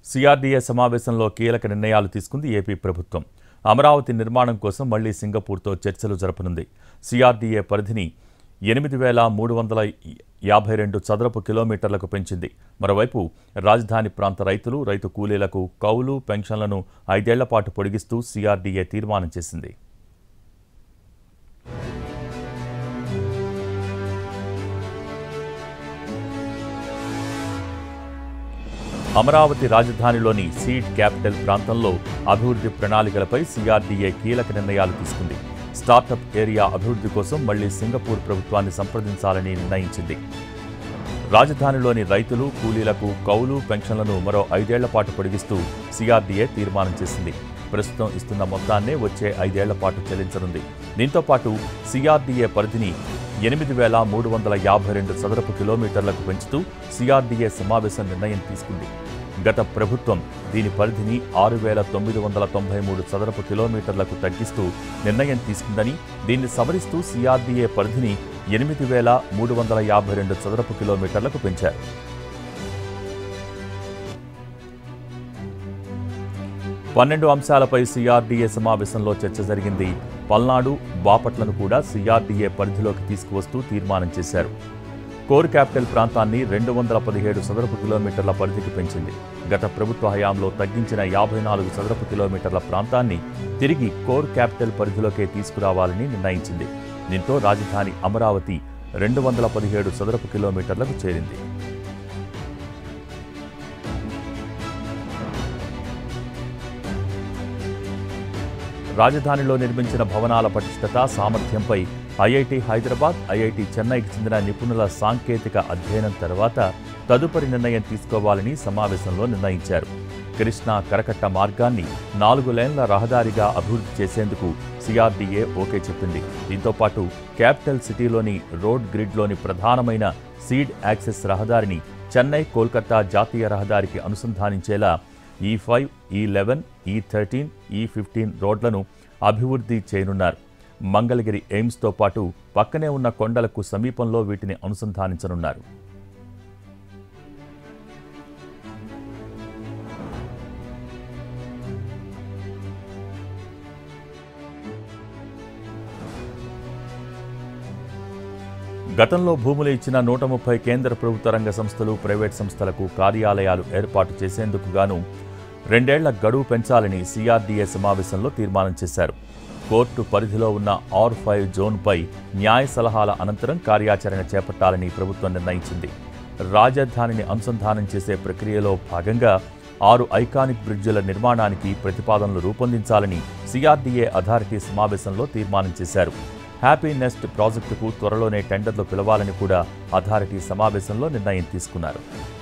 CRDA సమావేశంలో కీలక నిర్ణయాలు తీసుకుంది ఏపీ ప్రభుత్వం అమరావతి నిర్మాణం కోసం మళ్లీ సింగపూర్తో చర్చలు జరపనుంది సిఆర్డీఏ పరిధిని ఎనిమిది వేల మూడు వందల యాభై రెండు చదరపు కిలోమీటర్లకు పెంచింది మరోవైపు రాజధాని ప్రాంత రైతులు రైతు కూలీలకు కౌలు పెన్షన్లను ఐదేళ్ల పాటు పొడిగిస్తూ సిఆర్డీఏ తీర్మానం చేసింది అమరావతి రాజధానిలోని సీడ్ క్యాపిటల్ ప్రాంతంలో అభివృద్ధి ప్రణాళికలపై సిఆర్డీఏ కీలక నిర్ణయాలు తీసుకుంది స్టార్టప్ ఏరియా అభివృద్ధి కోసం మళ్లీ సింగపూర్ ప్రభుత్వాన్ని సంప్రదించాలని నిర్ణయించింది రాజధానిలోని రైతులు కూలీలకు కౌలు పెన్షన్లను మరో ఐదేళ్ల పాటు పొడిగిస్తూ సిఆర్డీఏ తీర్మానం చేసింది ప్రస్తుతం ఇస్తున్న మొత్తాన్నే వచ్చే ఐదేళ్ల పాటు చెల్లించనుంది దీంతో పాటు సిఆర్డీఏ పరిధిని ఎనిమిది వేల మూడు వందల యాభై రెండు చదరపు కిలోమీటర్లకు పెంచుతూ సిఆర్డీఏ సమావేశం నిర్ణయం తీసుకుంది గత ప్రభుత్వం దీని పరిధిని ఆరు వేల తొమ్మిది వందల తొంభై మూడు చదరపు కిలోమీటర్లకు తగ్గిస్తూ నిర్ణయం తీసుకుందని దీన్ని సవరిస్తూ సిఆర్డీఏ పరిధిని ఎనిమిది వేల మూడు వందల యాభై రెండు చదరపు కిలోమీటర్లకు పెంచారు పన్నెండు అంశాలపై సిఆర్డీఏ సమావేశంలో చర్చ జరిగింది పల్నాడు బాపట్లను కూడా సిఆర్డీఏ పరిధిలోకి తీసుకువస్తూ తీర్మానం చేశారు కోర్ క్యాపిటల్ ప్రాంతాన్ని రెండు వందల పదిహేడు చదరపు కిలోమీటర్ల పరిధికి పెంచింది గత ప్రభుత్వ హయాంలో తగ్గించిన యాభై నాలుగు చదరపు కిలోమీటర్ల ప్రాంతాన్ని తిరిగి కోర్ క్యాపిటల్ పరిధిలోకే తీసుకురావాలని నిర్ణయించింది దీంతో రాజధాని అమరావతి రెండు వందల పదిహేడు చదరపు కిలోమీటర్లకు చేరింది రాజధానిలో నిర్మించిన భవనాల పటిష్టత సామర్థ్యంపై ఐఐటి హైదరాబాద్ ఐఐటి చెన్నైకి చెందిన నిపుణుల సాంకేతిక అధ్యయనం తర్వాత తదుపరి నిర్ణయం తీసుకోవాలని సమావేశంలో నిర్ణయించారు కృష్ణా కరకట్ట మార్గాన్ని నాలుగు లేన్ల రహదారిగా అభివృద్ధి చేసేందుకు సిఆర్డీఏ ఓకే చెప్పింది దీంతో పాటు క్యాపిటల్ సిటీలోని రోడ్ గ్రిడ్లోని ప్రధానమైన సీడ్ యాక్సెస్ రహదారిని చెన్నై కోల్కతా జాతీయ రహదారికి అనుసంధానించేలా ఈ ఫైవ్ ఈ లెవెన్ ఈ థర్టీన్ ఈ ఫిఫ్టీన్ రోడ్లను అభివృద్ధి చేయనున్నారు మంగళగిరి ఎయిమ్స్తో పాటు పక్కనే ఉన్న కొండలకు సమీపంలో వీటిని అనుసంధానించనున్నారు గతంలో భూములు ఇచ్చిన నూట ముప్పై కేంద్ర ప్రభుత్వ రంగ సంస్థలు ప్రైవేట్ సంస్థలకు కార్యాలయాలు ఏర్పాటు చేసేందుకు గాను రెండేళ్ల గడువు పెంచాలని సిఆర్డీఏ సమావేశంలో తీర్మానం చేశారు కోర్టు పరిధిలో ఉన్న ఆర్ ఫైవ్ జోన్పై న్యాయ సలహాల అనంతరం కార్యాచరణ చేపట్టాలని ప్రభుత్వం నిర్ణయించింది రాజధానిని అనుసంధానం చేసే ప్రక్రియలో భాగంగా ఆరు ఐకానిక్ బ్రిడ్జిల నిర్మాణానికి ప్రతిపాదనలు రూపొందించాలని సిఆర్డీఏ అథారిటీ సమావేశంలో తీర్మానం చేశారు హ్యాపీ నెస్ట్ ప్రాజెక్టుకు త్వరలోనే టెండర్లు పిలవాలని కూడా అథారిటీ సమావేశంలో నిర్ణయం తీసుకున్నారు